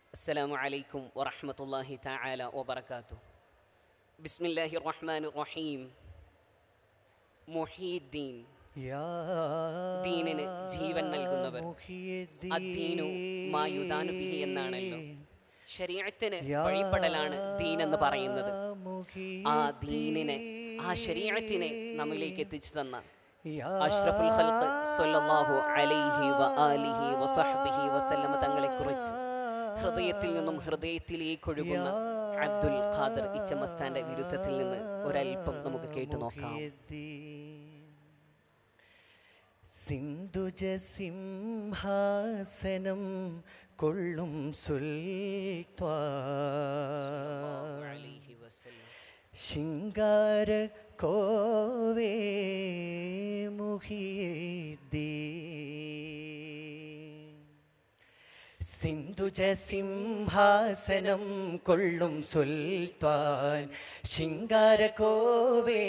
السلام عليكم ورحمة الله تعالى وبركاته بسم الله الرحمن الرحيم محي الدين ദീനിന് ജീവൻ നൽകുന്നവർ അദ്ദീനു മായുദാനു ബിഹി എന്നാണല്ലോ ശരീരത്തിന് വഴിപ്പെടലാണ് ദീൻ എന്ന് പറയുന്നത് ആ ദീനിനെ ആ ശരീരത്തിനെ നമ്മിലേക്ക് എത്തിച്ചു തന്ന അഷ്റഫുൽ ഖൽഖ് സ്വല്ലല്ലാഹു അലൈഹി വ ആലിഹി വസഹ്ബിഹി വസല്ലമ തങ്ങളെ കുറിച്ച് ഹൃദയത്തിൽ നിന്നും ഹൃദയത്തിലേക്ക് ഒഴുകുന്ന അബ്ദുൽ ഖാദർ ഇച്ചമസ്താന്റെ വിരുദ്ധത്തിൽ നിന്ന് ഒരല്പം നമുക്ക് കേട്ടു നോക്കാം സിന്ധുജ സിംഹാസനം കൊള്ളും സുൽത്വാ അലൈഹി വസല്ലം ശിങ്കാര കോവേ മുഹിയേ സിന്ധുജ സിംഹാസനം കൊള്ളും സുൽത്താൻ ശിങ്കാര കോവേ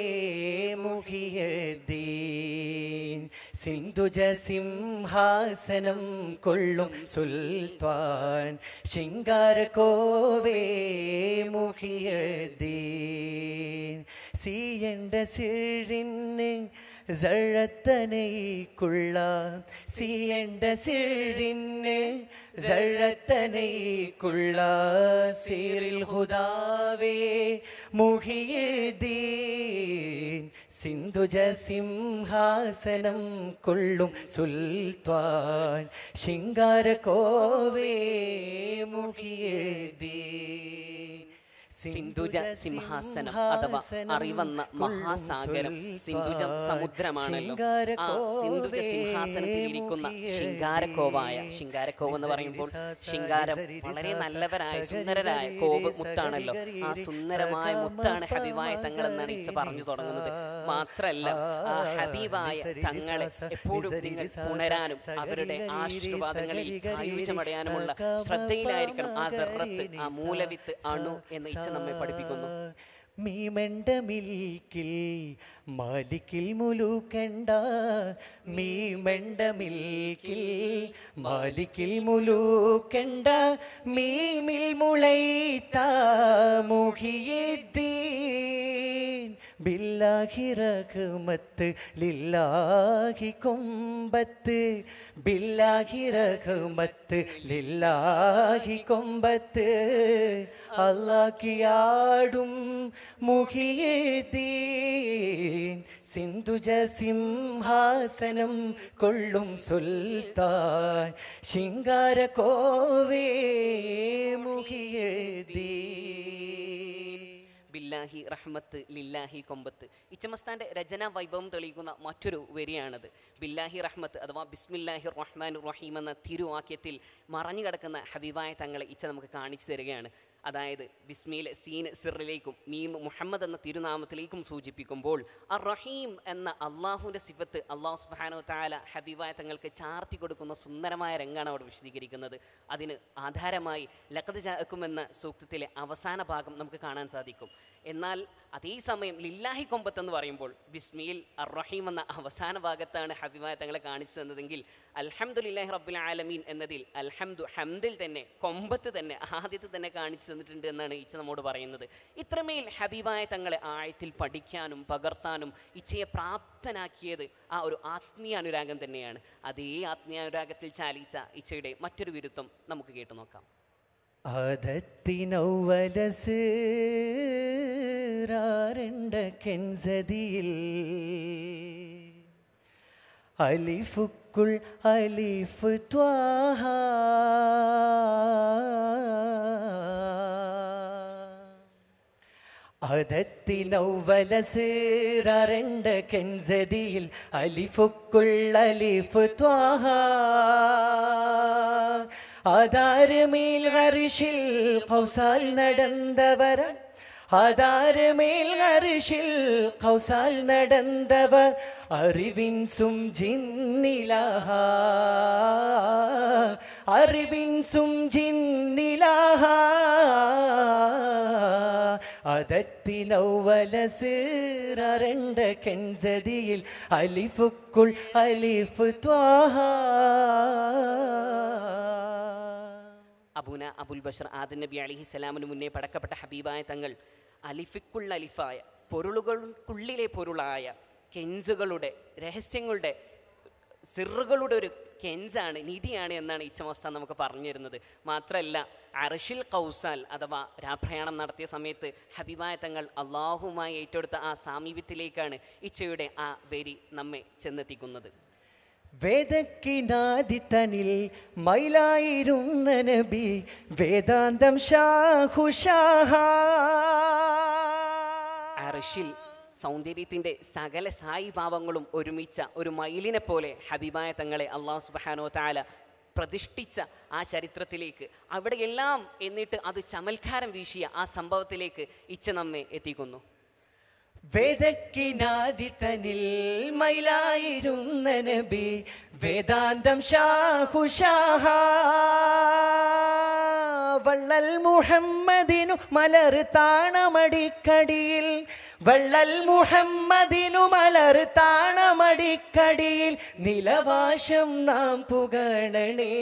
മുഹിയദ്ദീൻ സിന്ധുജ സിംഹാസനം കൊള്ളും സുൽത്താൻ ശിങ്കാര കോവേ മുഹിയദ്ദീൻ സീയണ്ട സിഴിന് ജഴത്തനൈക്കുള്ള സീയണ്ട സിഴിന് ജഴത്തനൈക്കുള്ള സീറിൽ ഹുദാവേ മുഹിയദീൻ സിന്ധുജ സിംഹാസനം കൊള്ളും സുൽത്താൻ ശിങ്കാര കോവേ മുഹിയദീൻ സിന്ധുജ സിംഹാസനം അഥവാ അറിവന്ന മഹാസാഗരം സിന്ധുജം സമുദ്രമാണല്ലോ ആ സിന്ധുജ സിംഹാസനത്തിൽ ഇരിക്കുന്ന ശിങ്കാരക്കോവായ ശിങ്കാരക്കോവ് എന്ന് പറയുമ്പോൾ ശിങ്കാരം വളരെ നല്ലവരായ സുന്ദരരായ കോവ് മുത്താണല്ലോ ആ സുന്ദരമായ മുത്താണ് ഹബീബായ തങ്ങൾ എന്നാണ് ഇച്ച പറഞ്ഞു തുടങ്ങുന്നത് മാത്രല്ല ആ ഹബീബായ തങ്ങളെ എപ്പോഴും നിങ്ങൾ പുണരാനും അവരുടെ ആശീർവാദങ്ങളിൽ സായുജ്യമടയാനുമുള്ള ശ്രദ്ധയിലായിരിക്കണം ആ ദർറത്ത് ആ മൂലവിത്ത് അണു എന്ന് ഇച്ച നമ്മെ പഠിപ്പിക്കുന്നു മീമെണ്ട മിൽക്കിൽ മാലിക്കിൽ മുലുക്കണ്ട മീമെണ്ട മിൽക്കിൽ മാലിക്കിൽ മുലുക്കണ്ട മീമിൽ മുളൈത്ത മുഹിയദ്ദീൻ ബില്ലാഹി റഹ്മത്ത് ലില്ലാഹി കൊമ്പത്ത് ബില്ലാഹി റഹ്മത്ത് ലില്ലാഹി കൊമ്പത്ത് അല്ലാക്കിയാടും മുഹിയദ്ദീൻ സിന്ധുജ സിംഹാസനം കൊള്ളും സുൽത്താൻ ശിങ്കാര കോവേ മുഹിയദ്ദീൻ ബില്ലാഹി റഹ്മത്ത് ലില്ലാഹി കൊമ്പത്ത് ഇച്ചമസ്താന്റെ രചനാ വൈഭവം തെളിയിക്കുന്ന മറ്റൊരു വരിയാണത് ബില്ലാഹി റഹ്മത്ത് അഥവാ ബിസ്മില്ലാഹി റഹ്മാൻ റഹീം എന്ന തിരുവാക്യത്തിൽ മറഞ്ഞു കിടക്കുന്ന ഹബീബായ തങ്ങളെ ഇച്ച നമുക്ക് കാണിച്ചു തരികയാണ് അതായത് ബിസ്മിയിൽ സീൻ സിറിലേക്കും മീം മുഹമ്മദ് എന്ന തിരുനാമത്തിലേക്കും സൂചിപ്പിക്കുമ്പോൾ അർ റഹീം എന്ന അള്ളാഹുവിൻ്റെ സിഫത്ത് അള്ളാഹു സുബാനോ താല ഹബീബായ തങ്ങൾക്ക് ചാർത്തി കൊടുക്കുന്ന സുന്ദരമായ രംഗാണ് അവിടെ വിശദീകരിക്കുന്നത് അതിന് ആധാരമായി ലക്കത് ചാക്കും എന്ന സൂക്തത്തിലെ അവസാന ഭാഗം നമുക്ക് കാണാൻ സാധിക്കും എന്നാൽ അതേസമയം ലില്ലാഹി കൊമ്പത്ത് എന്ന് പറയുമ്പോൾ ബിസ്മിയിൽ അർ റഹീം എന്ന അവസാന ഭാഗത്താണ് ഹബീബായ തങ്ങളെ കാണിച്ചു തന്നതെങ്കിൽ അൽഹംദുലില്ലാഹി റബ്ബുൽ ആലമീൻ എന്നതിൽ അൽഹംദു ഹംദിൽ തന്നെ കൊമ്പത്ത് തന്നെ ആദ്യത്തെ തന്നെ കാണിച്ചു തന്നിട്ടുണ്ട് എന്നാണ് ഇച്ച നമ്മോട് പറയുന്നത് ഇത്രമേൽ ഹബീബായ തങ്ങളെ ആഴത്തിൽ പഠിക്കാനും പകർത്താനും ഇച്ചയെ പ്രാപ്തനാക്കിയത് ആ ഒരു ആത്മീയ അനുരാഗം തന്നെയാണ് അതേ ആത്മീയ അനുരാഗത്തിൽ ചാലിച്ച ഇച്ചയുടെ മറ്റൊരു വിരുദ്ധം നമുക്ക് കേട്ടു നോക്കാം ആദത്തിനൗവലസ് രണ്ട കെൻസതിയിൽ അലിഫുക്കുൾ അലിഫ് ത്വാഹ അതത്തിനൗവലസ് രണ്ട കെൻസതിയിൽ അലിഫുക്കുൾ അലിഫ് ത്വാഹ ആധാരമേൽ ഹർഷിൽ കൗസാൽ നടന്നവർ ആധാരമേൽ ഹർഷിൽ കൗസാൽ നടന്നവർ അറിവിൻ സും ജിന്നിലാഹ അറിവിൻ സും ജിന്നിലാഹ അതത്തിനൗവലസ് രണ്ട കെൻസതിയിൽ അലിഫുക്കുൾ അലിഫ് ത്വാഹ അബുന അബുൽ ബഷർ ആദൻ നബി അലിഹി സ്വലാമിന് മുന്നേ പടക്കപ്പെട്ട ഹബീബായ തങ്ങൾ അലിഫിക്കുള്ള അലിഫായ പൊരുളുകൾക്കുള്ളിലെ പൊരുളായ കെൻസുകളുടെ രഹസ്യങ്ങളുടെ സിറുകളുടെ ഒരു കെൻസാണ് നിധിയാണ് എന്നാണ് ഇച്ചമസ്ത നമുക്ക് പറഞ്ഞു തരുന്നത് മാത്രമല്ല അർഷിൽ കൗസാൽ അഥവാ രാപ്രയാണം നടത്തിയ സമയത്ത് ഹബീബായ തങ്ങൾ അള്ളാഹുമായി ഏറ്റെടുത്ത ആ സാമീപ്യത്തിലേക്കാണ് ഇച്ചയുടെ ആ വരി നമ്മെ ചെന്നെത്തിക്കുന്നത് വേദക്കിനാദിത്തനിൽ മൈലായിരുന്ന നബി വേദാന്തം ഷാഹുഷാഹ അർഷിൽ സൗന്ദര്യത്തിൻ്റെ സകല സായി ഭാവങ്ങളും ഒരുമിച്ച ഒരു മയിലിനെ പോലെ ഹബീബായ തങ്ങളെ അള്ളാഹു സുബാനോ താല പ്രതിഷ്ഠിച്ച ആ ചരിത്രത്തിലേക്ക് അവിടെയെല്ലാം എന്നിട്ട് അത് ചമൽക്കാരം വീശിയ ആ സംഭവത്തിലേക്ക് ഇച്ച നമ്മെ എത്തിക്കുന്നു വേദക്കിനാദിത്തനിൽ മൈലായിരുന്ന നബി വേദാന്തം ഷാഹുഷാഹ വള്ളൽ മുഹമ്മദിനു മലർ താണമടിക്കടിയിൽ വള്ളൽ മുഹമ്മദിനു മലർ താണമടിക്കടിയിൽ നിലവാശം നാം പുകണണേ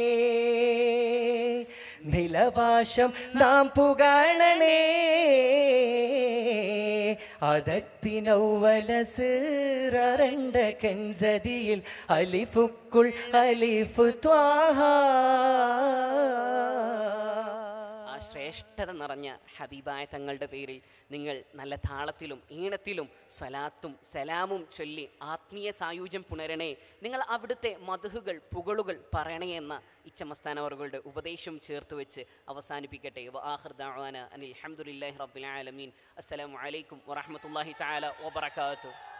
നിലവാശം നാം പുകണണേ അതത്തിനൗവല സീറണ്ട കെൻസതിയിൽ അലിഫുക്കുൾ അലിഫു ത്വാഹ ആ ശ്രേഷ്ഠത നിറഞ്ഞ ഹബീബായ തങ്ങളുടെ പേരിൽ നിങ്ങൾ നല്ല താളത്തിലും ഈണത്തിലും സ്വലാത്തും സലാമും ചൊല്ലി ആത്മീയ സായുജ്യം പുണരണേ നിങ്ങൾ അവിടുത്തെ മധുഹുകൾ പുകളുകൾ പറയണേ എന്ന ഇച്ചമസ്ഥാനവറുകളുടെ ഉപദേശം ചേർത്ത് വെച്ച് അവസാനിപ്പിക്കട്ടെ വആഖിർ ദഅവാന അനിൽ ഹംദുലില്ലാഹി റബ്ബിൽ ആലമീൻ അസ്സലാമു അലൈക്കും വറഹ്മത്തുള്ളാഹി തആല വബറകാതുഹു